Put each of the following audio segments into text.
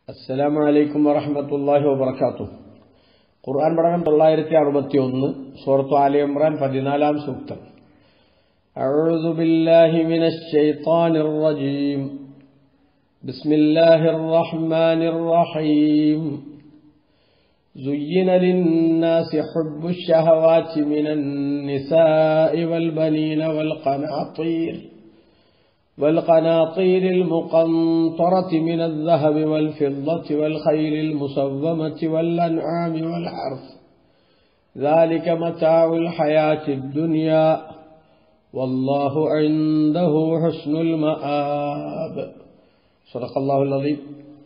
അസ്സലാമു അലൈക്കും വറഹമത്തല്ലാഹി വബർക്കാത്തു ഖുർആൻ പഠനം തൊള്ളായിരത്തി അറുപത്തി ഒന്ന് സൂറത്ത് ആലി ഇമ്രാൻ പതിനാലാം സൂക്തം أعوذ بالله من الشيطان الرجيم بسم الله الرحمن الرحيم زين للناس حب الشهوات من النساء والبنين والقناطير والقناطير المقنطرة من الذهب والفضة والخيل المسومة والأنعام والحرث ذلك متاع الحياة الدنيا والله عنده حسن المآب صدق الله العظيم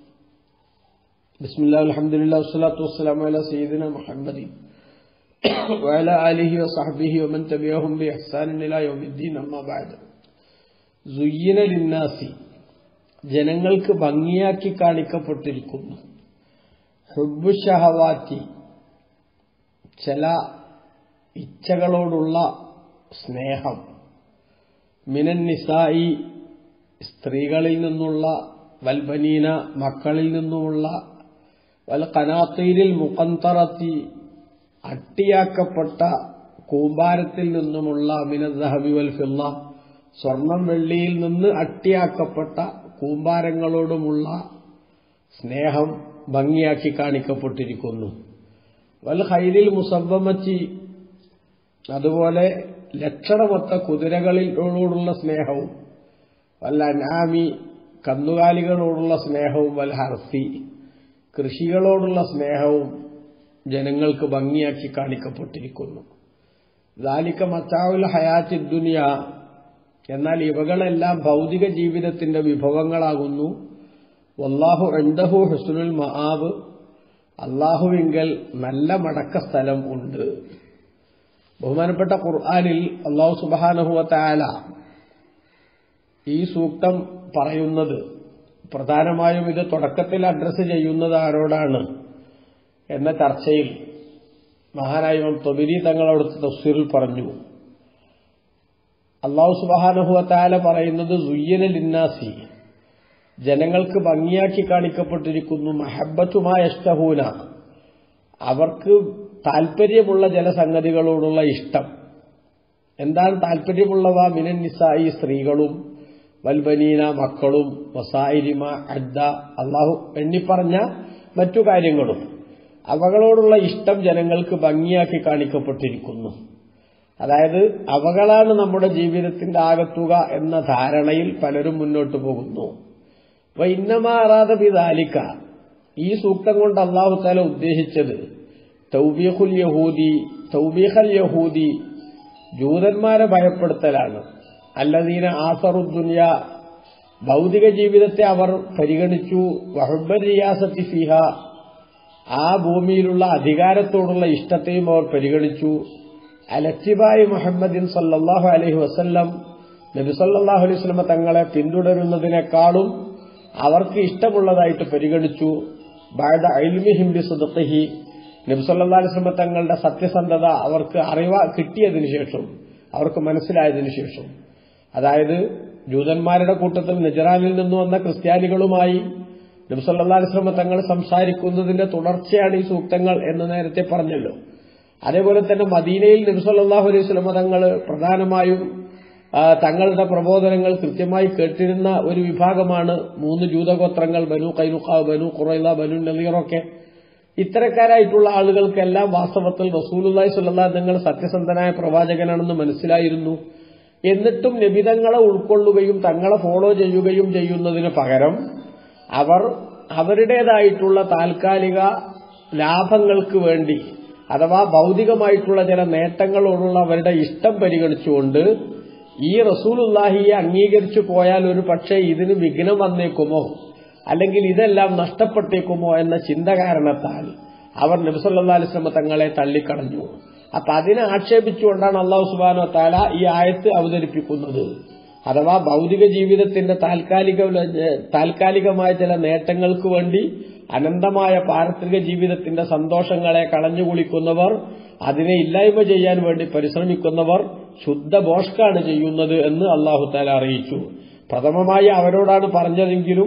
بسم الله الحمد لله والصلاة والسلام على سيدنا محمد وعلى آله وصحبه ومن تبعهم بإحسان إلى يوم الدين أما بعد സുയ്യന ലിന്നാസി ജനങ്ങൾക്ക് ഭംഗിയാക്കി കാണിക്കപ്പെട്ടിരിക്കുന്നു ഹുബു ഷഹവാറ്റി ചില ഇച്ഛകളോടുള്ള സ്നേഹം മിനൻ നിസായി സ്ത്രീകളിൽ നിന്നുള്ള വൽബനീന മക്കളിൽ നിന്നുമുള്ള വൽ കനാത്തീരിൽ മുഖന്തറത്തി അട്ടിയാക്കപ്പെട്ട കൂമ്പാരത്തിൽ നിന്നുമുള്ള മിനദ്ഹബി വൽ ഫിള്ള സ്വർണം വെള്ളിയിൽ നിന്ന് അട്ടിയാക്കപ്പെട്ട കൂമ്പാരങ്ങളോടുമുള്ള സ്നേഹം ഭംഗിയാക്കി കാണിക്കപ്പെട്ടിരിക്കുന്നു വൽ ഹൈലിൽ മുസബമച്ചി അതുപോലെ ലക്ഷണമൊത്ത കുതിരകളിലോടുള്ള സ്നേഹവും വല്ല അനാമി കന്നുകാലികളോടുള്ള സ്നേഹവും വൽ ഹർസി കൃഷികളോടുള്ള സ്നേഹവും ജനങ്ങൾക്ക് ഭംഗിയാക്കി കാണിക്കപ്പെട്ടിരിക്കുന്നു ദാലിക്ക മച്ചാവുൽ ഹയാത്തി ദുനിയ എന്നാൽ ഇവകളെല്ലാം ഭൗതിക ജീവിതത്തിന്റെ വിഭവങ്ങളാകുന്നു വല്ലാഹു എന്തഹു ഹുസ്നുൽ മഹാബ് അള്ളാഹുവിങ്കൽ നല്ല മടക്ക സ്ഥലം ഉണ്ട് ബഹുമാനപ്പെട്ട ഖുർആാനിൽ അള്ളാഹു സുബാനഹുവത്തായാല ഈ സൂക്തം പറയുന്നത് പ്രധാനമായും ഇത് തുടക്കത്തിൽ അഡ്രസ്സ് ചെയ്യുന്നത് ആരോടാണ് എന്ന ചർച്ചയിൽ മഹാനായ തൊബിരി തങ്ങളവിടുത്തെ തഫ്സീറിൽ പറഞ്ഞു അള്ളാഹു സുബാനുഹുവത്താല പറയുന്നത് സുയ്യന ലിന്നാസി ജനങ്ങൾക്ക് ഭംഗിയാക്കി കാണിക്കപ്പെട്ടിരിക്കുന്നു മഹബത്തുമായ ഇഷ്ടഹൂന അവർക്ക് താല്പര്യമുള്ള ചില സംഗതികളോടുള്ള ഇഷ്ടം എന്താണ് താല്പര്യമുള്ളവ മിനൻ നിസായി സ്ത്രീകളും വൽബനീന മക്കളും വസായിരിമ അദ്ദ അള്ളാഹു എണ്ണിപ്പറഞ്ഞ മറ്റു കാര്യങ്ങളും അവകളോടുള്ള ഇഷ്ടം ജനങ്ങൾക്ക് ഭംഗിയാക്കി കാണിക്കപ്പെട്ടിരിക്കുന്നു അതായത് അവകളാണ് നമ്മുടെ ജീവിതത്തിന്റെ ആകത്തുക എന്ന ധാരണയിൽ പലരും മുന്നോട്ട് പോകുന്നു അപ്പൊ ഇന്നമാറാത പിതാലിക്ക ഈ സൂക്തം കൊണ്ട് അള്ളാഹു താല ഉദ്ദേശിച്ചത് തൗബീഖുൽ യഹൂദി തൗബീഖൽ യഹൂദി ജൂതന്മാരെ ഭയപ്പെടുത്തലാണ് അല്ലദീന ആസറുദ്ദുനിയ ഭൗതിക ജീവിതത്തെ അവർ പരിഗണിച്ചു വഹബർ റിയാസത്തി ഫിഹ ആ ഭൂമിയിലുള്ള അധികാരത്തോടുള്ള ഇഷ്ടത്തെയും അവർ പരിഗണിച്ചു അലത്തിബായി മുഹമ്മദിൻ സല്ലാഹു അലഹി വസ്ല്ലം നബി സല്ലാഹു അലൈഹി സ്വലമ തങ്ങളെ പിന്തുടരുന്നതിനേക്കാളും അവർക്ക് ഇഷ്ടമുള്ളതായിട്ട് പരിഗണിച്ചു ബാദ അൽമിഹിംബി സുദത്തഹി നബി സല്ലാ അലൈഹി സ്വലമ തങ്ങളുടെ സത്യസന്ധത അവർക്ക് അറിവ കിട്ടിയതിനു ശേഷം അവർക്ക് മനസ്സിലായതിനു ശേഷം അതായത് ജൂതന്മാരുടെ കൂട്ടത്തിൽ നിജറാനിൽ നിന്ന് വന്ന ക്രിസ്ത്യാനികളുമായി നബി സല്ലാ അലൈഹി സ്വലമ തങ്ങൾ സംസാരിക്കുന്നതിന്റെ തുടർച്ചയാണ് ഈ സൂക്തങ്ങൾ എന്ന് നേരത്തെ പറഞ്ഞല്ലോ അതേപോലെ തന്നെ മദീനയിൽ നബിസല്ലാഹു അലൈഹി സ്വലമ തങ്ങൾ പ്രധാനമായും തങ്ങളുടെ പ്രബോധനങ്ങൾ കൃത്യമായി കേട്ടിരുന്ന ഒരു വിഭാഗമാണ് മൂന്ന് ജൂതഗോത്രങ്ങൾ ബനു കൈനുഖ ബനു കുറൈല ബനു നലീറൊക്കെ ഇത്തരക്കാരായിട്ടുള്ള ആളുകൾക്കെല്ലാം വാസ്തവത്തിൽ റസൂലുല്ലായി സുല്ലാ തങ്ങൾ സത്യസന്ധനായ പ്രവാചകനാണെന്ന് മനസ്സിലായിരുന്നു എന്നിട്ടും നിബിതങ്ങളെ ഉൾക്കൊള്ളുകയും തങ്ങളെ ഫോളോ ചെയ്യുകയും ചെയ്യുന്നതിന് പകരം അവർ അവരുടേതായിട്ടുള്ള താൽക്കാലിക ലാഭങ്ങൾക്ക് വേണ്ടി അഥവാ ഭൗതികമായിട്ടുള്ള ചില നേട്ടങ്ങളോടുള്ള അവരുടെ ഇഷ്ടം പരിഗണിച്ചുകൊണ്ട് ഈ റസൂലുല്ലാഹിയെ അംഗീകരിച്ചു പോയാൽ ഒരു പക്ഷേ ഇതിന് വിഘ്നം വന്നേക്കുമോ അല്ലെങ്കിൽ ഇതെല്ലാം നഷ്ടപ്പെട്ടേക്കുമോ എന്ന ചിന്ത കാരണത്താൽ അവർ നബിസല്ലാ അലിസ്ലമ തങ്ങളെ തള്ളിക്കളഞ്ഞു അപ്പൊ അതിനെ ആക്ഷേപിച്ചുകൊണ്ടാണ് അള്ളാഹു സുബാനോ താല ഈ ആയത്ത് അവതരിപ്പിക്കുന്നത് അഥവാ ഭൗതിക ജീവിതത്തിന്റെ താൽക്കാലിക താൽക്കാലികമായ ചില നേട്ടങ്ങൾക്ക് വേണ്ടി അനന്തമായ പാരത്രിക ജീവിതത്തിന്റെ സന്തോഷങ്ങളെ കളഞ്ഞുകുളിക്കുന്നവർ അതിനെ ഇല്ലായ്മ ചെയ്യാൻ വേണ്ടി പരിശ്രമിക്കുന്നവർ ശുദ്ധ ബോഷ്കാണ് ചെയ്യുന്നത് എന്ന് അള്ളാഹു താല അറിയിച്ചു പ്രഥമമായി അവരോടാണ് പറഞ്ഞതെങ്കിലും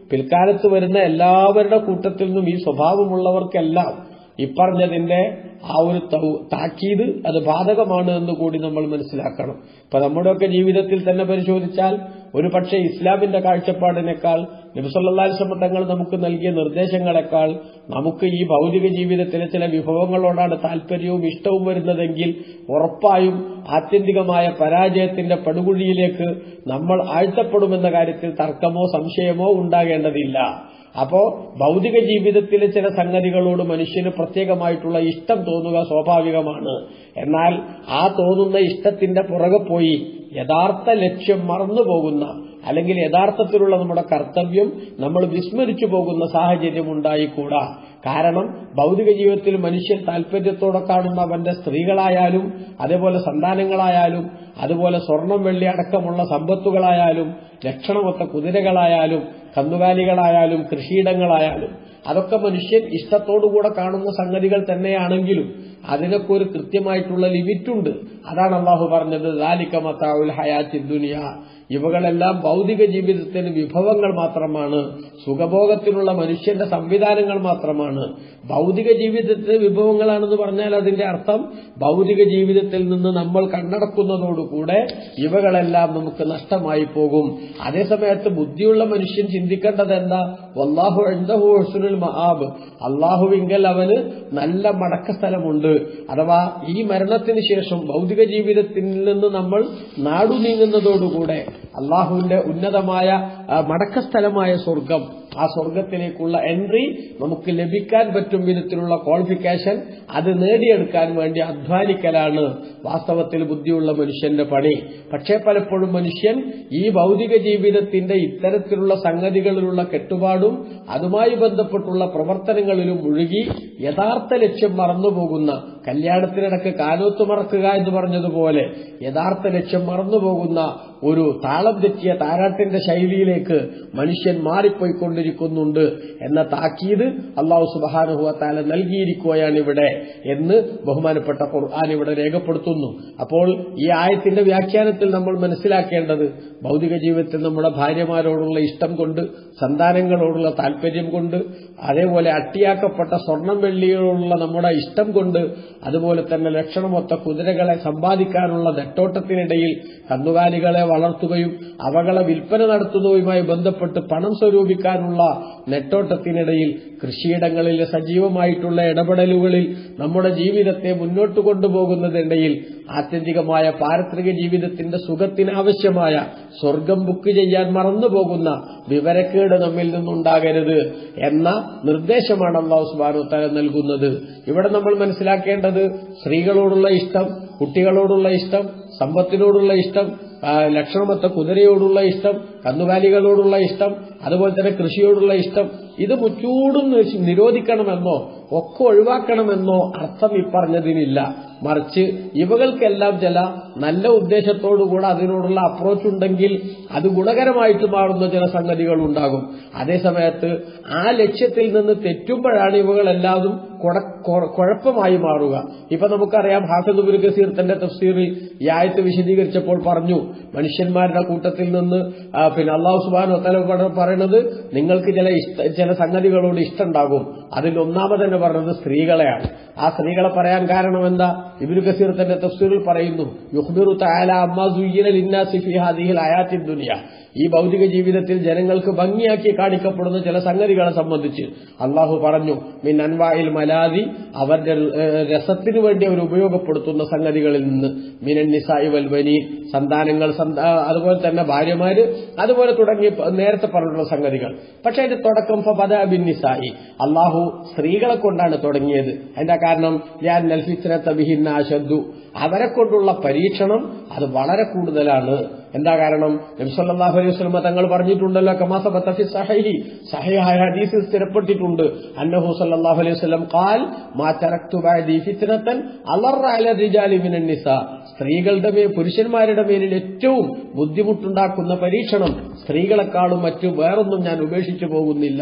പിൽക്കാലത്ത് വരുന്ന എല്ലാവരുടെ കൂട്ടത്തിൽ നിന്നും ഈ സ്വഭാവമുള്ളവർക്കെല്ലാം ഇപ്പറഞ്ഞതിന്റെ ആ ഒരു തൗ- താക്കീത് അത് ബാധകമാണ് എന്ന് കൂടി നമ്മൾ മനസ്സിലാക്കണം ഇപ്പൊ നമ്മുടെയൊക്കെ ജീവിതത്തിൽ തന്നെ പരിശോധിച്ചാൽ ഒരു പക്ഷേ ഇസ്ലാമിന്റെ കാഴ്ചപ്പാടിനേക്കാൾ നബിസല്ലാസ്ലമ തങ്ങൾ നമുക്ക് നൽകിയ നിർദ്ദേശങ്ങളെക്കാൾ നമുക്ക് ഈ ഭൗതിക ജീവിതത്തിലെ ചില വിഭവങ്ങളോടാണ് താല്പര്യവും ഇഷ്ടവും വരുന്നതെങ്കിൽ ഉറപ്പായും ആത്യന്തികമായ പരാജയത്തിന്റെ പടുകുഴിയിലേക്ക് നമ്മൾ ആഴ്ത്തപ്പെടുമെന്ന കാര്യത്തിൽ തർക്കമോ സംശയമോ ഉണ്ടാകേണ്ടതില്ല അപ്പോ ഭൗതിക ജീവിതത്തിലെ ചില സംഗതികളോട് മനുഷ്യന് പ്രത്യേകമായിട്ടുള്ള ഇഷ്ടം തോന്നുക സ്വാഭാവികമാണ് എന്നാൽ ആ തോന്നുന്ന ഇഷ്ടത്തിന്റെ പുറകെ പോയി യഥാർത്ഥ ലക്ഷ്യം മറന്നുപോകുന്ന അല്ലെങ്കിൽ യഥാർത്ഥത്തിലുള്ള നമ്മുടെ കർത്തവ്യം നമ്മൾ വിസ്മരിച്ചു പോകുന്ന സാഹചര്യം ഉണ്ടായിക്കൂടാ കാരണം ഭൗതിക ജീവിതത്തിൽ മനുഷ്യൻ താല്പര്യത്തോടെ കാണുന്ന അവന്റെ സ്ത്രീകളായാലും അതേപോലെ സന്താനങ്ങളായാലും അതുപോലെ സ്വർണം വെള്ളി അടക്കമുള്ള സമ്പത്തുകളായാലും ലക്ഷണമൊത്ത കുതിരകളായാലും കന്നുകാലികളായാലും കൃഷിയിടങ്ങളായാലും അതൊക്കെ മനുഷ്യൻ ഇഷ്ടത്തോടുകൂടെ കാണുന്ന സംഗതികൾ തന്നെയാണെങ്കിലും അതിനൊക്കെ ഒരു കൃത്യമായിട്ടുള്ള ലിമിറ്റുണ്ട് അതാണ് അള്ളാഹു പറഞ്ഞത് ദാലിക്കമത്താവുൽ ഹയാത്തി ദുനിയ ഇവകളെല്ലാം ഭൗതിക ജീവിതത്തിന് വിഭവങ്ങൾ മാത്രമാണ് സുഖഭോഗത്തിനുള്ള മനുഷ്യന്റെ സംവിധാനങ്ങൾ മാത്രമാണ് ഭൗതിക ജീവിതത്തിന് വിഭവങ്ങളാണെന്ന് പറഞ്ഞാൽ അതിന്റെ അർത്ഥം ഭൗതിക ജീവിതത്തിൽ നിന്ന് നമ്മൾ കണ്ണടക്കുന്നതോടുകൂടെ ഇവകളെല്ലാം നമുക്ക് നഷ്ടമായി പോകും അതേസമയത്ത് ബുദ്ധിയുള്ള മനുഷ്യൻ ചിന്തിക്കേണ്ടത് എന്താ വല്ലാഹു എന്തഹു ഹുസ്നുൽ മഹാബ് അള്ളാഹുവിങ്കൽ അവന് നല്ല മടക്ക സ്ഥലമുണ്ട് അഥവാ ഈ മരണത്തിന് ശേഷം ഭൗതിക ജീവിതത്തിൽ നിന്ന് നമ്മൾ നാടു നീങ്ങുന്നതോടുകൂടെ അള്ളാഹുവിന്റെ ഉന്നതമായ ആ, മടക്കസ്ഥലമായ സ്വർഗം ആ സ്വർഗത്തിലേക്കുള്ള എൻട്രി നമുക്ക് ലഭിക്കാൻ പറ്റും വിധത്തിലുള്ള ക്വാളിഫിക്കേഷൻ അത് നേടിയെടുക്കാൻ വേണ്ടി അധ്വാനിക്കലാണ് വാസ്തവത്തിൽ ബുദ്ധിയുള്ള മനുഷ്യന്റെ പണി പക്ഷേ പലപ്പോഴും മനുഷ്യൻ ഈ ഭൗതിക ജീവിതത്തിന്റെ ഇത്തരത്തിലുള്ള സംഗതികളിലുള്ള കെട്ടുപാടും അതുമായി ബന്ധപ്പെട്ടുള്ള പ്രവർത്തനങ്ങളിലും മുഴുകി യഥാർത്ഥ ലക്ഷ്യം മറന്നുപോകുന്ന കല്യാണത്തിനിടക്ക് കാലോത്ത് മറക്കുക എന്ന് പറഞ്ഞതുപോലെ യഥാർത്ഥ ലക്ഷ്യം മറന്നുപോകുന്ന ഒരു താളം തെറ്റിയ താരാട്ടിന്റെ ശൈലിയിലേക്ക് മനുഷ്യൻ മാറിപ്പോയിക്കൊണ്ടിരിക്കുന്നുണ്ട് എന്ന താക്കീത് അള്ളാഹു സുബാനുഹുവത്താല നൽകിയിരിക്കുകയാണ് ഇവിടെ എന്ന് ബഹുമാനപ്പെട്ട ഖുർആൻ ഇവിടെ രേഖപ്പെടുത്തുന്നു അപ്പോൾ ഈ ആയത്തിന്റെ വ്യാഖ്യാനത്തിൽ നമ്മൾ മനസ്സിലാക്കേണ്ടത് ഭൗതിക ജീവിതത്തിൽ നമ്മുടെ ഭാര്യമാരോടുള്ള ഇഷ്ടം കൊണ്ട് സന്താനങ്ങളോടുള്ള താല്പര്യം കൊണ്ട് അതേപോലെ അട്ടിയാക്കപ്പെട്ട സ്വർണം വെള്ളിയോടുള്ള നമ്മുടെ ഇഷ്ടം കൊണ്ട് അതുപോലെ തന്നെ ലക്ഷണമൊത്ത കുതിരകളെ സമ്പാദിക്കാനുള്ള നെട്ടോട്ടത്തിനിടയിൽ കന്നുകാലികളെ വളർത്തുകയും അവകളെ വിൽപ്പന നടത്തുന്നതുമായി ബന്ധപ്പെട്ട് പണം സ്വരൂപിക്കാനുള്ള നെട്ടോട്ടത്തിനിടയിൽ കൃഷിയിടങ്ങളിലെ സജീവമായിട്ടുള്ള ഇടപെടലുകളിൽ നമ്മുടെ ജീവിതത്തെ മുന്നോട്ട് കൊണ്ടുപോകുന്നതിനിടയിൽ ആത്യന്തികമായ പാരത്രിക ജീവിതത്തിന്റെ സുഖത്തിനാവശ്യമായ സ്വർഗം ബുക്ക് ചെയ്യാൻ മറന്നുപോകുന്ന വിവരക്കേട് നമ്മിൽ നിന്നുണ്ടാകരുത് എന്ന നിർദ്ദേശമാണ് അള്ളാഹു സുബാനു തല നൽകുന്നത് ഇവിടെ നമ്മൾ മനസ്സിലാക്കേണ്ടത് സ്ത്രീകളോടുള്ള ഇഷ്ടം കുട്ടികളോടുള്ള ഇഷ്ടം സമ്പത്തിനോടുള്ള ഇഷ്ടം ആ, ലക്ഷണമൊത്ത കുതിരയോടുള്ള ഇഷ്ടം കന്നുകാലികളോടുള്ള ഇഷ്ടം അതുപോലെ തന്നെ കൃഷിയോടുള്ള ഇഷ്ടം ഇത് മുച്ചൂടും നിഷ്- നിരോധിക്കണമെന്നോ ഒക്കെ ഒഴിവാക്കണമെന്നോ അർത്ഥം ഇപ്പറഞ്ഞതിനില്ല മറിച്ച് ഇവകൾക്കെല്ലാം ചില നല്ല ഉദ്ദേശത്തോടുകൂടെ അതിനോടുള്ള അപ്രോച്ച് ഉണ്ടെങ്കിൽ അത് ഗുണകരമായിട്ട് മാറുന്ന ചില സംഗതികൾ ഉണ്ടാകും അതേസമയത്ത് ആ ലക്ഷ്യത്തിൽ നിന്ന് തെറ്റുമ്പോഴാണ് ഇവകളെല്ലാതും കുട- കൊ- കുഴപ്പമായി മാറുക ഇപ്പൊ നമുക്കറിയാം ഹാഫിദ് ബുൽ കസീർ തന്റെ തഫ്സീറിൽ ഈ ആയത്ത് വിശദീകരിച്ചപ്പോൾ പറഞ്ഞു മനുഷ്യന്മാരുടെ കൂട്ടത്തിൽ നിന്ന് ആ, പിന്നെ അള്ളാഹു സുബാൻ ഒത്തല പറയുന്നത് നിങ്ങൾക്ക് ചില ഇഷ്ട ചില സംഗതികളോട് ഇഷ്ടമുണ്ടാകും അതിൽ ഒന്നാമതെന്നെ പറഞ്ഞത് സ്ത്രീകളെയാണ് ആ സ്ത്രീകളെ പറയാൻ കാരണം എന്താ ഇബിനു കസീർ തന്റെ തഫ്സീറിൽ പറയുന്നു യുഹ്ബിറു തആല അമ്മാ സുയ്യിന ലിന്നാസി ഫീ ഹാദിഹിൽ ഹയാത്തിദ് ദുനിയ ഈ ഭൗതിക ജീവിതത്തിൽ ജനങ്ങൾക്ക് ഭംഗിയാക്കി കാണിക്കപ്പെടുന്ന ചില സംഗതികളെ സംബന്ധിച്ച് അള്ളാഹു പറഞ്ഞു മിൻ അൻവായിൽ മലാദി അവരുടെ ഏഹ്, രസത്തിനു വേണ്ടി അവർ ഉപയോഗപ്പെടുത്തുന്ന സംഗതികളിൽ നിന്ന് മിനൻ നിസായി വൽവനി സന്താനങ്ങൾ സന്ത- അതുപോലെ തന്നെ ഭാര്യമാര് അതുപോലെ തുടങ്ങി പ- നേരത്തെ പറഞ്ഞിട്ടുള്ള സംഗതികൾ പക്ഷെ അതിന്റെ തുടക്കം ഫബദ ബിൻ നിസായി അള്ളാഹു സ്ത്രീകളെ കൊണ്ടാണ് തുടങ്ങിയത് അതിന്റെ കാരണം ഞാൻ നൽഫിത്തിനത്ത ബിഹിന്ന അശദ്ദു അവരെ കൊണ്ടുള്ള പരീക്ഷണം അത് വളരെ കൂടുതലാണ് എന്താ കാരണം നബ്സല്ലാഹു അലൈഹി വസ്ലമ തങ്ങൾ പറഞ്ഞിട്ടുണ്ടല്ലോ കമാസബത്തഫി സഹൈഹി സഹൈഹായ ഹദീസിൽ സ്ഥിരപ്പെട്ടിട്ടുണ്ട് അന്നഹു സല്ലല്ലാഹു അലൈഹി വസല്ലം ഖാൽ മാ തറക്തു ബഅദി ഫിത്നതൻ അലറ അല റിജാലി മിനൻ നിസാ സ്ത്രീകളുടെ മേൽ പുരുഷന്മാരുടെ മേലിൽ ഏറ്റവും ബുദ്ധിമുട്ടുണ്ടാക്കുന്ന പരീക്ഷണം സ്ത്രീകളെക്കാളും മറ്റു വേറൊന്നും ഞാൻ ഉപേക്ഷിച്ചു പോകുന്നില്ല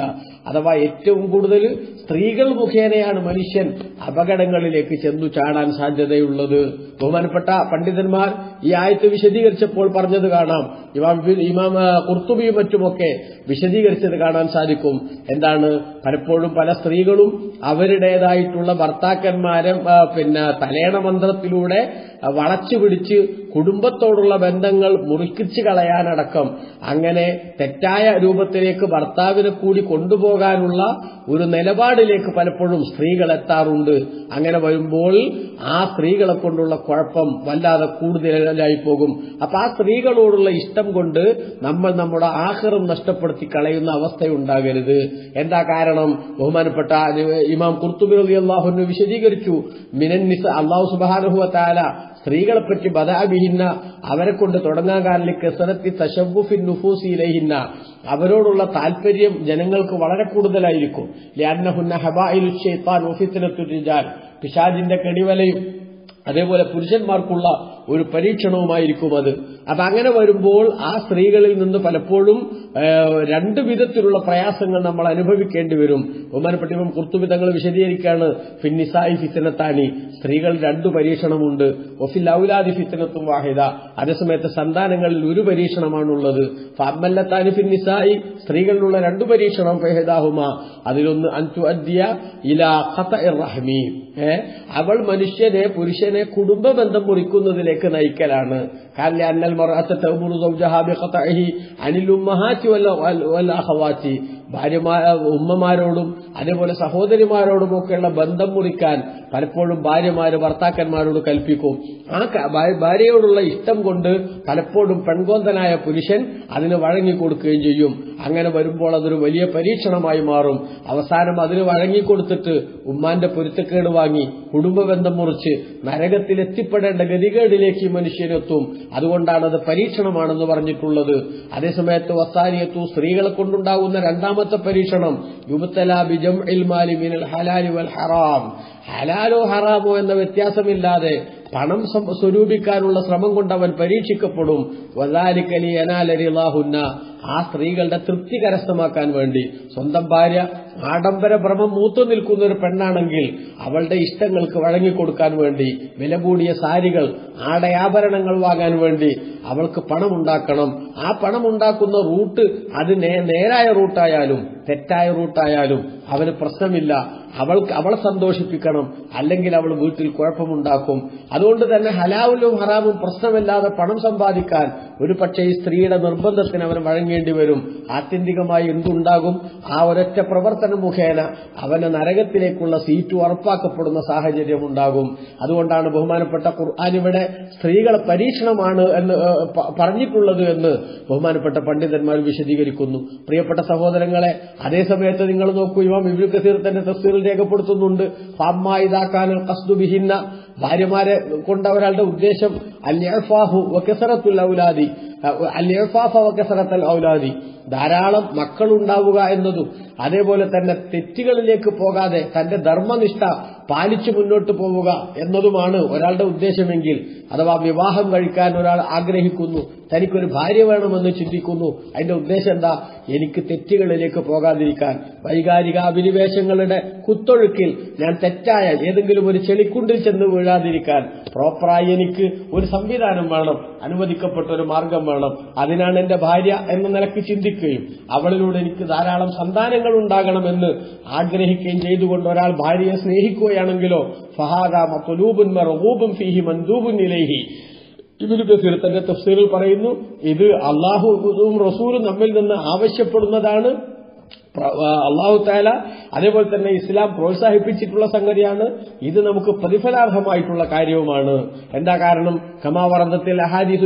അഥവാ ഏറ്റവും കൂടുതൽ സ്ത്രീകൾ മുഖേനയാണ് മനുഷ്യൻ അപകടങ്ങളിലേക്ക് ചെന്നു ചാടാൻ സാധ്യതയുള്ളത് ബഹുമാനപ്പെട്ട പണ്ഡിതന്മാർ ഈ ആയത്ത് വിശദീകരിച്ചപ്പോൾ പറഞ്ഞത് കാണാം ഇമാം ബിൻ- ഇമാം ആ, ഖുർത്തുബിയും മറ്റുമൊക്കെ വിശദീകരിച്ചത് കാണാൻ സാധിക്കും എന്താണ് പലപ്പോഴും പല സ്ത്രീകളും അവരുടേതായിട്ടുള്ള ഭർത്താക്കന്മാരെ ആ, പിന്നെ തലേണ മന്ത്രത്തിലൂടെ ആ, വളച്ചു പിടിച്ച് കുടുംബത്തോടുള്ള ബന്ധങ്ങൾ മുറിക്കിച്ച് കളയാനടക്കം അങ്ങനെ തെറ്റായ രൂപത്തിലേക്ക് ഭർത്താവിനെ കൂടി കൊണ്ടുപോകാനുള്ള ഒരു നിലപാടിലേക്ക് പലപ്പോഴും സ്ത്രീകൾ എത്താറുണ്ട് അങ്ങനെ വരുമ്പോൾ ആ സ്ത്രീകളെ കൊണ്ടുള്ള കുഴപ്പം വല്ലാതെ കൂടുതലായി പോകും അപ്പൊ ആ സ്ത്രീകളോടുള്ള ഇഷ്ടം കൊണ്ട് നമ്മൾ നമ്മുടെ ആഹാരം നഷ്ടപ്പെടുത്തി കളയുന്ന അവസ്ഥയുണ്ടാകരുത് എന്താ കാരണം ബഹുമാനപ്പെട്ട ഇമാം കുർത്തുബി അലി അള്ളാഹുവിന് വിശദീകരിച്ചു മിനന്നിസ അള്ളാഹു സുബാനുഹുവ താല സ്ത്രീകളെ പറ്റി ബദാബിഹിന്ന അവരെ കൊണ്ട് തുടങ്ങാൻ കാരണം കെസറത്തി തശബുഫിൻ നുഫൂസിയിലഹിന്ന അവരോടുള്ള താല്പര്യം ജനങ്ങൾക്ക് വളരെ കൂടുതലായിരിക്കും ലിയന്നഹുന്ന ഹബായിലു ഷെയ്ത്താൻ ഒഫിത്തിനത്തു റിജാൽ പിശാജിന്റെ കെടിവലയും അതേപോലെ പുരുഷന്മാർക്കുള്ള ഒരു പരീക്ഷണവുമായിരിക്കും അത് അപ്പൊ അങ്ങനെ വരുമ്പോൾ ആ സ്ത്രീകളിൽ നിന്ന് പലപ്പോഴും ഏഹ്, രണ്ട് വിധത്തിലുള്ള പ്രയാസങ്ങൾ നമ്മൾ അനുഭവിക്കേണ്ടി വരും ബഹുമാനപ്പെട്ട ഇപ്പം കുർത്തുവിധങ്ങൾ വിശദീകരിക്കുകയാണ് ഫിന്നിസായി ഫിത്തനത്താണി സ്ത്രീകൾ രണ്ടു പരീക്ഷണമുണ്ട് ഒഫിൽ ഔലാദി ഫിത്തനത്തും വാഹിദ അതേസമയത്ത് സന്താനങ്ങളിൽ ഒരു പരീക്ഷണമാണുള്ളത് ഫമ്മല്ലത്താനി ഫിന്നിസായി സ്ത്രീകളിലുള്ള രണ്ടു പരീക്ഷണം ഫെഹദാഹുമ അതിലൊന്ന് അൻതു അദ്യ ഇലാ ഖതഇർ റഹ്മി ഏ അവൾ മനുഷ്യനെ പുരുഷനെ കുടുംബ ബന്ധം മുറിക്കുന്നതിലേക്ക് നയിക്കലാണ് കാരണം അന്നൽ മർഅത്ത തഅമുറു സൗജഹാ ബിഖതഇഹി അനിൽ ഉമ്മഹാത്തി വൽ വൽ അഖവാത്തി ഭാര്യമാ ഉമ്മമാരോടും അതേപോലെ സഹോദരിമാരോടും ഒക്കെയുള്ള ബന്ധം മുറിക്കാൻ പലപ്പോഴും ഭാര്യമാര് ഭർത്താക്കന്മാരോട് കൽപ്പിക്കും ആ ക- ഭാ- ഭാര്യയോടുള്ള ഇഷ്ടം കൊണ്ട് പലപ്പോഴും പെൺകോന്തനായ പുരുഷൻ അതിന് വഴങ്ങിക്കൊടുക്കുകയും ചെയ്യും അങ്ങനെ വരുമ്പോൾ അതൊരു വലിയ പരീക്ഷണമായി മാറും അവസാനം അതിന് വഴങ്ങിക്കൊടുത്തിട്ട് ഉമ്മാന്റെ പൊരുത്തക്കേട് വാങ്ങി കുടുംബ ബന്ധം മുറിച്ച് നരകത്തിൽ എത്തിപ്പെടേണ്ട ഗതികേടിലേക്ക് ഈ മനുഷ്യനെത്തും അതുകൊണ്ടാണ് അത് പരീക്ഷണമാണെന്ന് പറഞ്ഞിട്ടുള്ളത് അതേസമയത്ത് വസാനിയത്തു സ്ത്രീകളെ കൊണ്ടുണ്ടാകുന്ന രണ്ടാമത്തെ പരീക്ഷണം യുബത്തല ബിജം ഇൽമാലി മിനൽ ഹലാലി വൽ ഹറാം ഹലാലോ ഹറാമോ എന്ന വ്യത്യാസമില്ലാതെ പണം സം- സ്വരൂപിക്കാനുള്ള ശ്രമം കൊണ്ട് അവൻ പരീക്ഷിക്കപ്പെടും വദാലിക്കലി അനാലരിലാഹുന്ന ആ സ്ത്രീകളുടെ തൃപ്തി കരസ്ഥമാക്കാൻ വേണ്ടി സ്വന്തം ഭാര്യ ആഡംബര ഭ്രമം മൂത്തു നിൽക്കുന്ന ഒരു പെണ്ണാണെങ്കിൽ അവളുടെ ഇഷ്ടങ്ങൾക്ക് വഴങ്ങിക്കൊടുക്കാൻ വേണ്ടി വില കൂടിയ സാരികൾ ആടയാഭരണങ്ങൾ വാങ്ങാൻ വേണ്ടി അവൾക്ക് പണം ഉണ്ടാക്കണം ആ പണം ഉണ്ടാക്കുന്ന റൂട്ട് അത് നേ- നേരായ റൂട്ടായാലും തെറ്റായ റൂട്ടായാലും അവന് പ്രശ്നമില്ല അവൾക്ക് അവളെ സന്തോഷിപ്പിക്കണം അല്ലെങ്കിൽ അവൾ വീട്ടിൽ കുഴപ്പമുണ്ടാക്കും അതുകൊണ്ട് തന്നെ ഹലാവിലും ഹറാമും പ്രശ്നമില്ലാതെ പണം സമ്പാദിക്കാൻ ഒരു പക്ഷേ ഈ സ്ത്രീയുടെ നിർബന്ധത്തിന് അവൻ വഴങ്ങേണ്ടി വരും ആത്യന്തികമായി എന്തുണ്ടാകും ആ ഒരൊറ്റ പ്രവർത്തനം മുഖേന അവന് നരകത്തിലേക്കുള്ള സീറ്റ് ഉറപ്പാക്കപ്പെടുന്ന സാഹചര്യം ഉണ്ടാകും അതുകൊണ്ടാണ് ബഹുമാനപ്പെട്ട ഖുർആൻ ഇവിടെ സ്ത്രീകളെ പരീക്ഷണമാണ് എന്ന് ഏഹ്, പ- പറഞ്ഞിട്ടുള്ളത് എന്ന് ബഹുമാനപ്പെട്ട പണ്ഡിതന്മാർ വിശദീകരിക്കുന്നു പ്രിയപ്പെട്ട സഹോദരങ്ങളെ അതേസമയത്ത് നിങ്ങൾ നോക്കൂ ഇമാം ഇബ്നു കസീർ തന്നെ തഫ്സീറിൽ രേഖപ്പെടുത്തുന്നുണ്ട് ഫാമ്മ ഇതാക്കാനൽ കസ്തു ബിഹിന്ന ഭാര്യമാരെ കൊണ്ട് ഒരാളുടെ ഉദ്ദേശം അല്യഫാഹു വക്കസറത്തുൽ ഔലാദി അല്യഫാഫ വക്കസറത്തൽ ഔലാദി ധാരാളം മക്കളുണ്ടാവുക എന്നതും അതേപോലെ തന്നെ തെറ്റുകളിലേക്ക് പോകാതെ തന്റെ ധർമ്മനിഷ്ഠ പാലിച്ചു മുന്നോട്ട് പോവുക എന്നതുമാണ് ഒരാളുടെ ഉദ്ദേശമെങ്കിൽ അഥവാ വിവാഹം കഴിക്കാൻ ഒരാൾ ആഗ്രഹിക്കുന്നു തനിക്കൊരു ഭാര്യ വേണമെന്ന് ചിന്തിക്കുന്നു അതിന്റെ ഉദ്ദേശം എന്താ എനിക്ക് തെറ്റുകളിലേക്ക് പോകാതിരിക്കാൻ വൈകാരിക അഭിനിവേശങ്ങളുടെ കുത്തൊഴുക്കിൽ ഞാൻ തെറ്റായ ഏതെങ്കിലും ഒരു ചെളിക്കുണ്ടിൽ ചെന്ന് വീഴാതിരിക്കാൻ പ്രോപ്പറായി എനിക്ക് ഒരു സംവിധാനം വേണം അനുവദിക്കപ്പെട്ട ഒരു മാർഗം വേണം അതിനാണ് എന്റെ ഭാര്യ എന്ന നിലക്ക് ചിന്തിക്കുകയും അവളിലൂടെ എനിക്ക് ധാരാളം സന്താനങ്ങൾ ഉണ്ടാകണമെന്ന് ആഗ്രഹിക്കുകയും ചെയ്തുകൊണ്ട് ഒരാൾ ഭാര്യയെ സ്നേഹിക്കുകയാണെങ്കിലോ ഫഹാദ മത്തുലൂബുൻ മറൂബും ഫീഹി മന്ദൂബുൻ ഇലൈഹി ഇബിനു കസീർ തന്റെ തഫ്സീറിൽ പറയുന്നു ഇത് അള്ളാഹുവും റസൂലും നമ്മിൽ നിന്ന് ആവശ്യപ്പെടുന്നതാണ് പ്ര- ആ, അള്ളാഹു താല അതേപോലെ തന്നെ ഇസ്ലാം പ്രോത്സാഹിപ്പിച്ചിട്ടുള്ള സംഗതിയാണ് ഇത് നമുക്ക് പ്രതിഫലാർഹമായിട്ടുള്ള കാര്യവുമാണ് എന്താ കാരണം കമാവർദ്ധത്തിൽ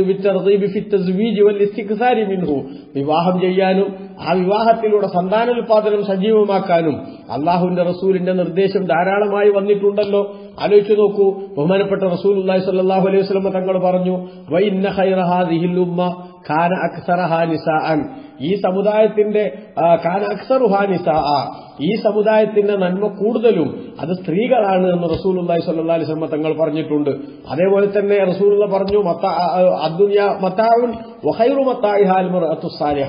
മിൻഹു വിവാഹം ചെയ്യാനും ആ വിവാഹത്തിലൂടെ സന്താനോൽപാദനം സജീവമാക്കാനും അള്ളാഹുവിന്റെ റസൂലിന്റെ നിർദ്ദേശം ധാരാളമായി വന്നിട്ടുണ്ടല്ലോ ആലോചിച്ചു നോക്കൂ ബഹുമാനപ്പെട്ട റസൂൽ അള്ളാഹി സല്ലാഹു അലൈഹി വസ്ലമ തങ്ങൾ പറഞ്ഞു വൈന്ന ഖൈറഹാദിഹിൽ ഉമ്മ ഖാന അക്സറഹ നിസാഅൻ ഈ സമുദായത്തിന്റെ ആ, ഖാന അക്സറുഹ നിസാ ഈ സമുദായത്തിന്റെ നന്മ കൂടുതലും അത് സ്ത്രീകളാണ് എന്ന് റസൂൽ അള്ളാഹി സല്ലാ അലൈഹി വസ്ലമ തങ്ങൾ പറഞ്ഞിട്ടുണ്ട് അതേപോലെ തന്നെ റസൂൽ പറഞ്ഞു മത്താ- ആ, അദ്ദുനിയ മത്താവുൻ വഖൈറു മത്താഇഹാൽ മർഅത്തു സാലിഹ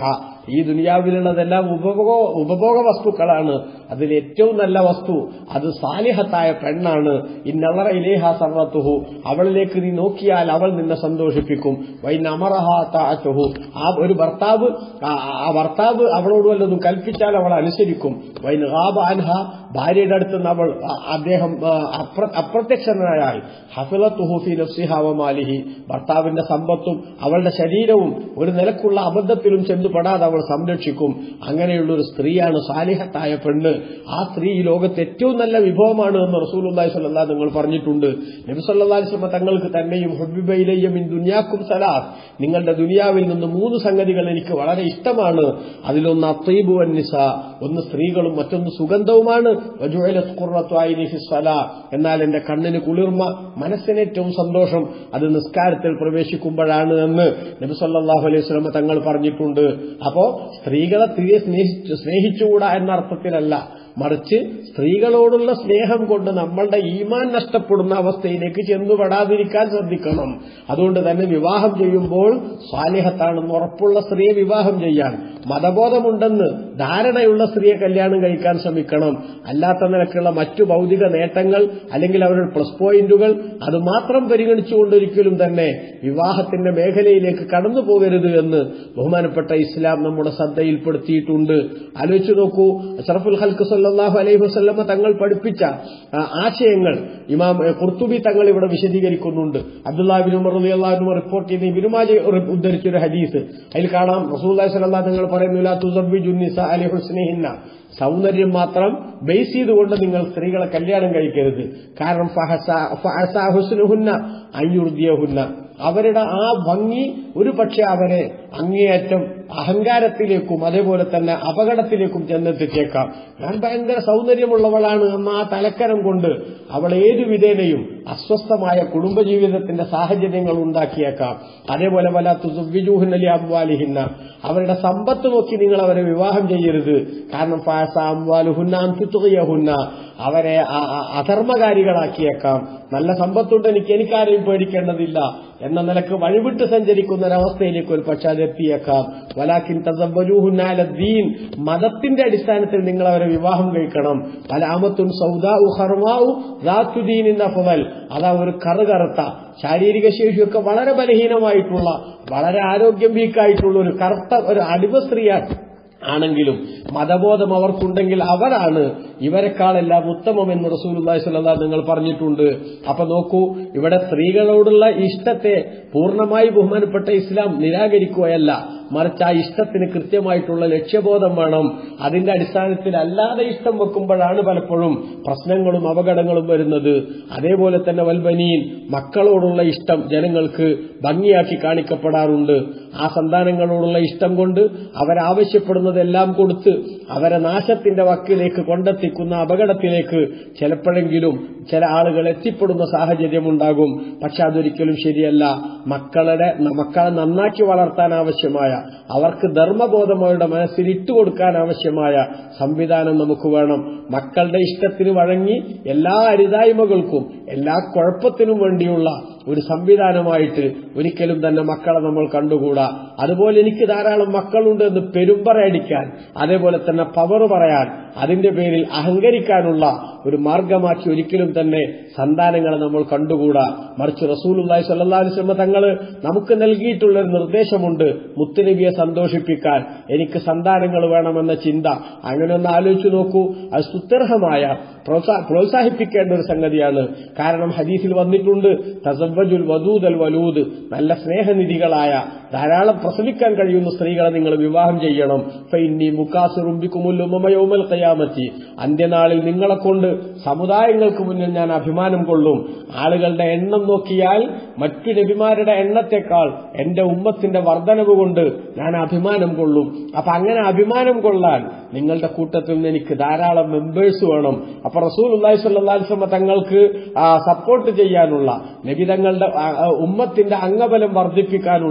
ഈ ദുനിയാവിലുള്ളതെല്ലാം ഉപഭോഗ ഉപഭോഗ വസ്തുക്കളാണ് അതിൽ ഏറ്റവും നല്ല വസ്തു അത് സാലിഹത്തായ പെണ്ണാണ് ഇന്നവറ ഇലേഹ സർവത്തുഹു അവളിലേക്ക് നീ നോക്കിയാൽ അവൾ നിന്നെ സന്തോഷിപ്പിക്കും വൈൻ അമറഹാത്തുഹു ആ ഒരു ഭർത്താവ് ആ- ആ ഭർത്താവ് അവളോട് വല്ലതും കൽപ്പിച്ചാൽ അവൾ അനുസരിക്കും വൈൻ ഹാബ അൻഹ ഭാര്യയുടെ അടുത്ത് നിന്ന് അവൾ ആ, അദ്ദേഹം ആ, അപ്ര- അപ്രത്യക്ഷനായാൽ ഹഫിലത്തുഹു ഫി നഫ്സിഹ വ മാലിഹി ഭർത്താവിന്റെ സമ്പത്തും അവളുടെ ശരീരവും ഒരു നിലക്കുള്ള അബദ്ധത്തിലും ചെന്നുപെടാതെ അവൾ സംരക്ഷിക്കും അങ്ങനെയുള്ള ഒരു സ്ത്രീയാണ് സാലിഹത്തായ പെണ്ണ് ആ സ്ത്രീ ഈ ലോകത്ത് ഏറ്റവും നല്ല വിഭവമാണ് എന്ന് റസൂലുള്ളാഹി സ്വല്ലല്ലാഹു നിങ്ങൾ പറഞ്ഞിട്ടുണ്ട് നബി സല്ലല്ലാഹു അലൈഹി വസല്ലം തങ്ങൾക്ക് തന്നെയും ഹുബിബയിലെയും ഇൻ ദുനിയാക്കും സലാസ് നിങ്ങളുടെ ദുനിയാവിൽ നിന്ന് മൂന്ന് സംഗതികൾ എനിക്ക് വളരെ ഇഷ്ടമാണ് അതിലൊന്ന് അത്തീബു നിസ ഒന്ന് സ്ത്രീകളും മറ്റൊന്ന് സുഗന്ധവുമാണ് വജുഅലത് ഖുർറത്തു ഐനി ഫി സ്വലാ. എന്നാൽ എന്റെ കണ്ണിന് കുളിർമ മനസ്സിന് ഏറ്റവും സന്തോഷം അത് നിസ്കാരത്തിൽ പ്രവേശിക്കുമ്പോഴാണ് എന്ന് നബി സല്ലല്ലാഹു അലൈഹി വസല്ലം തങ്ങൾ പറഞ്ഞിട്ടുണ്ട് അപ്പോ സ്ത്രീകളെ തിരികെ സ്നേഹിച്ചു സ്നേഹിച്ചുകൂടാ എന്ന അർത്ഥത്തിലല്ല മറിച്ച് സ്ത്രീകളോടുള്ള സ്നേഹം കൊണ്ട് നമ്മളുടെ ഈമാൻ നഷ്ടപ്പെടുന്ന അവസ്ഥയിലേക്ക് ചെന്നുപെടാതിരിക്കാൻ ശ്രദ്ധിക്കണം അതുകൊണ്ട് തന്നെ വിവാഹം ചെയ്യുമ്പോൾ സ്വാലിഹത്താണെന്ന് ഉറപ്പുള്ള സ്ത്രീയെ വിവാഹം ചെയ്യാൻ മതബോധമുണ്ടെന്ന് ധാരണയുള്ള സ്ത്രീയെ കല്യാണം കഴിക്കാൻ ശ്രമിക്കണം അല്ലാത്ത നിലക്കുള്ള മറ്റു ഭൗതിക നേട്ടങ്ങൾ അല്ലെങ്കിൽ അവരുടെ പ്ലസ് പോയിന്റുകൾ അത് മാത്രം പരിഗണിച്ചുകൊണ്ടൊരിക്കലും തന്നെ വിവാഹത്തിന്റെ മേഖലയിലേക്ക് കടന്നു പോകരുത് എന്ന് ബഹുമാനപ്പെട്ട ഇസ്ലാം നമ്മുടെ ശ്രദ്ധയിൽപ്പെടുത്തിയിട്ടുണ്ട് ആലോചിച്ചു നോക്കൂ അഷറഫുൽ ഹൽക്ക് സല്ലാഹു അലൈഹി വസ്ല്ലമ തങ്ങൾ പഠിപ്പിച്ച ആ, ആശയങ്ങൾ ഇമാം എ, ഖുർത്തുബി തങ്ങൾ ഇവിടെ വിശദീകരിക്കുന്നുണ്ട് അബ്ദുല്ലാബിൻ ഉമർ അലി അള്ളാഹുവിന് റിപ്പോർട്ട് ചെയ്യുന്ന ബിരുമാജ ഉദ്ധരിച്ചൊരു ഹദീസ് അതിൽ കാണാം റസൂല്ലാഹി സ്വല്ലല്ലാഹു തങ്ങൾ പറയുന്നില്ല തുസബ്ബിജുന്നിസ അലി ഹുസ്നിഹിന്ന സൗന്ദര്യം മാത്രം ബേസ് ചെയ്തുകൊണ്ട് നിങ്ങൾ സ്ത്രീകളെ കല്യാണം കഴിക്കരുത് കാരണം ഫഹസ- ഫഹസ ഹുസ്നുഹുന്ന അയ്യുർദിയഹുന്ന അവരുടെ ആ ഭംഗി ഒരു പക്ഷെ അവരെ അങ്ങേയറ്റം അഹങ്കാരത്തിലേക്കും അതേപോലെ തന്നെ അപകടത്തിലേക്കും ചെന്നെത്തിച്ചേക്കാം ഞാൻ ഭയങ്കര സൗന്ദര്യമുള്ളവളാണ് എന്ന ആ തലക്കരം കൊണ്ട് അവൾ ഏതു വിധേനയും അസ്വസ്ഥമായ കുടുംബജീവിതത്തിന്റെ സാഹചര്യങ്ങൾ ഉണ്ടാക്കിയേക്കാം അതേപോലെ വല തുസുവിജൂഹിനലി അംവാലിഹിന്ന അവരുടെ സമ്പത്ത് നോക്കി നിങ്ങൾ അവരെ വിവാഹം ചെയ്യരുത് കാരണം ഫാസ അംവാലുഹുന്ന അന്തുത്തുകയഹുന്ന അവരെ അ- അ- അധർമ്മകാരികളാക്കിയേക്കാം നല്ല സമ്പത്തുണ്ട് എനിക്ക് എനിക്കാരെയും പേടിക്കേണ്ടതില്ല എന്ന നിലക്ക് വഴിവിട്ട് സഞ്ചരിക്കുന്ന ഒരവസ്ഥയിലേക്ക് ഒരു പക്ഷെ അതെത്തിയേക്കാം വലാക്കിൻ തസവ്വജൂഹുന്നാല ദീൻ മതത്തിന്റെ അടിസ്ഥാനത്തിൽ നിങ്ങൾ അവരെ വിവാഹം കഴിക്കണം പല ആമത്തുൻ സൗദാഉ ഹർമാഉ ദാത്തുദീനിൻ അഫ്ദൽ അതാ ഒരു കറുകറുത്ത ശാരീരിക ശേഷിയൊക്കെ വളരെ ബലഹീനമായിട്ടുള്ള വളരെ ആരോഗ്യം വീക്കായിട്ടുള്ള ഒരു കറുത്ത ഒരു അടിമ സ്ത്രീയാണ് ആണെങ്കിലും മതബോധം അവർക്കുണ്ടെങ്കിൽ അവരാണ് ഇവരെക്കാളെല്ലാം ഉത്തമമെന്ന് റസൂലുള്ളാഹി സ്വല്ലല്ലാഹു നിങ്ങൾ പറഞ്ഞിട്ടുണ്ട് അപ്പൊ നോക്കൂ ഇവിടെ സ്ത്രീകളോടുള്ള ഇഷ്ടത്തെ പൂർണ്ണമായി ബഹുമാനപ്പെട്ട ഇസ്ലാം നിരാകരിക്കുകയല്ല മറിച്ച് ആ ഇഷ്ടത്തിന് കൃത്യമായിട്ടുള്ള ലക്ഷ്യബോധം വേണം അതിന്റെ അടിസ്ഥാനത്തിൽ അല്ലാതെ ഇഷ്ടം വെക്കുമ്പോഴാണ് പലപ്പോഴും പ്രശ്നങ്ങളും അപകടങ്ങളും വരുന്നത് അതേപോലെ തന്നെ വൽബനീൻ മക്കളോടുള്ള ഇഷ്ടം ജനങ്ങൾക്ക് ഭംഗിയാക്കി കാണിക്കപ്പെടാറുണ്ട് ആ സന്താനങ്ങളോടുള്ള ഇഷ്ടം കൊണ്ട് അവരാവശ്യപ്പെടുന്നതെല്ലാം കൊടുത്ത് അവരെ നാശത്തിന്റെ വക്കിലേക്ക് കൊണ്ടെത്തിക്കുന്ന അപകടത്തിലേക്ക് ചിലപ്പോഴെങ്കിലും ചില ആളുകൾ എത്തിപ്പെടുന്ന സാഹചര്യമുണ്ടാകും പക്ഷെ അതൊരിക്കലും ശരിയല്ല മക്കളുടെ മക്കളെ നന്നാക്കി വളർത്താൻ ആവശ്യമായ അവർക്ക് ധർമ്മബോധം അവരുടെ മനസ്സിൽ ഇട്ടുകൊടുക്കാൻ ആവശ്യമായ സംവിധാനം നമുക്ക് വേണം മക്കളുടെ ഇഷ്ടത്തിന് വഴങ്ങി എല്ലാ അരുതായ്മകൾക്കും എല്ലാ കുഴപ്പത്തിനും വേണ്ടിയുള്ള ഒരു സംവിധാനമായിട്ട് ഒരിക്കലും തന്നെ മക്കളെ നമ്മൾ കണ്ടുകൂടാ അതുപോലെ എനിക്ക് ധാരാളം മക്കളുണ്ട് എന്ന് പെരുമ്പറയടിക്കാൻ അതേപോലെ തന്നെ പവർ പറയാൻ അതിന്റെ പേരിൽ അഹങ്കരിക്കാനുള്ള ഒരു മാർഗമാക്കി ഒരിക്കലും തന്നെ സന്താനങ്ങളെ നമ്മൾ കണ്ടുകൂടാ മറിച്ച് റസൂലുള്ളാഹി സ്വല്ലല്ലാഹു അലൈഹി വസല്ലം തങ്ങൾ നമുക്ക് നൽകിയിട്ടുള്ള ഒരു നിർദ്ദേശമുണ്ട് മുത്തുനബിയെ സന്തോഷിപ്പിക്കാൻ എനിക്ക് സന്താനങ്ങൾ വേണമെന്ന ചിന്ത അങ്ങനെ ഒന്ന് ആലോചിച്ചു നോക്കൂ അത് സുത്യർഹമായ പ്രോത്സാ- പ്രോത്സാഹിപ്പിക്കേണ്ട ഒരു സംഗതിയാണ് കാരണം ഹദീസിൽ വന്നിട്ടുണ്ട് തസവ്വജുൽ വദൂദൽ വലൂദ് നല്ല സ്നേഹനിധികളായ ധാരാളം പ്രസവിക്കാൻ കഴിയുന്ന സ്ത്രീകളെ നിങ്ങൾ വിവാഹം ചെയ്യണം ഫൈന്നി മുക്കാസുറുമ്പിക്കുമുല്ലുമയോമൽ കയാമത്തി അന്ത്യനാളിൽ നിങ്ങളെ കൊണ്ട് സമുദായങ്ങൾക്ക് മുന്നിൽ ഞാൻ അഭിമാനം കൊള്ളും ആളുകളുടെ എണ്ണം നോക്കിയാൽ മറ്റു നബിമാരുടെ എണ്ണത്തെക്കാൾ എന്റെ ഉമ്മത്തിന്റെ വർധനവ് കൊണ്ട് ഞാൻ അഭിമാനം കൊള്ളും അപ്പൊ അങ്ങനെ അഭിമാനം കൊള്ളാൻ നിങ്ങളുടെ കൂട്ടത്തിൽ നിന്ന് എനിക്ക് ധാരാളം മെമ്പേഴ്സ് വേണം അപ്പൊ റസൂൽ അള്ളാഹി സ്വല്ലാസ്ലമ തങ്ങൾക്ക് സപ്പോർട്ട് ചെയ്യാനുള്ള നബി തങ്ങളുടെ ആ, ആ, ഉമ്മത്തിന്റെ അംഗബലം വർദ്ധിപ്പിക്കാനുള്ള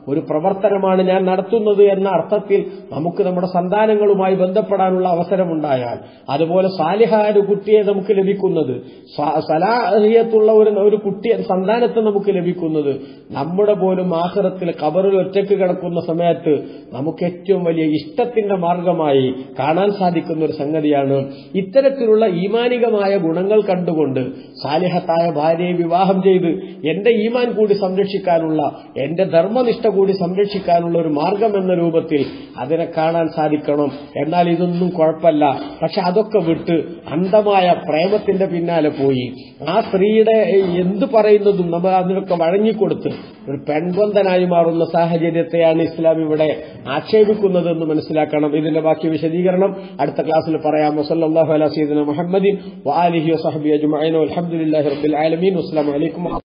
ഒരു പ്രവർത്തനമാണ് ഞാൻ നടത്തുന്നത് എന്ന അർത്ഥത്തിൽ നമുക്ക് നമ്മുടെ സന്താനങ്ങളുമായി ബന്ധപ്പെടാനുള്ള അവസരമുണ്ടായാൽ അതുപോലെ സാലിഹായ ഒരു കുട്ടിയെ നമുക്ക് ലഭിക്കുന്നത് സ- സലാഹിയത്തുള്ള ഒരു ഒരു കുട്ടിയെ സന്താനത്തെ നമുക്ക് ലഭിക്കുന്നത് നമ്മുടെ പോലും ആഹ്റത്തിൽ കബറിൽ ഒറ്റയ്ക്ക് കിടക്കുന്ന സമയത്ത് നമുക്ക് ഏറ്റവും വലിയ ഇഷ്ടത്തിന്റെ മാർഗമായി കാണാൻ സാധിക്കുന്ന ഒരു സംഗതിയാണ് ഇത്തരത്തിലുള്ള ഈമാനികമായ ഗുണങ്ങൾ കണ്ടുകൊണ്ട് സാലിഹത്തായ ഭാര്യയെ വിവാഹം ചെയ്ത് എന്റെ ഈമാൻ കൂടി സംരക്ഷിക്കാനുള്ള എന്റെ ധർമ്മനിഷ്ഠ കൂടി സംരക്ഷിക്കാനുള്ള ഒരു മാർഗം എന്ന രൂപത്തിൽ അതിനെ കാണാൻ സാധിക്കണം എന്നാൽ ഇതൊന്നും കുഴപ്പമില്ല പക്ഷെ അതൊക്കെ വിട്ട് അന്ധമായ പ്രേമത്തിന്റെ പിന്നാലെ പോയി ആ സ്ത്രീയുടെ എന്ത് പറയുന്നതും നമ്മൾ അതിനൊക്കെ വഴങ്ങിക്കൊടുത്ത് ഒരു പെൺബന്ധനായി മാറുന്ന സാഹചര്യത്തെയാണ് ഇസ്ലാം ഇവിടെ ആക്ഷേപിക്കുന്നതെന്ന് മനസ്സിലാക്കണം ഇതിന്റെ ബാക്കി വിശദീകരണം അടുത്ത ക്ലാസ്സിൽ പറയാം വസല്ലാഹു അല സീദന മുഹമ്മദിൻ വാലിഹി വസഹബി അജ്മഈൻ വൽഹംദുലില്ലാഹി റബ്ബിൽ ആലമീൻ അസ്സലാമു അലൈക്കും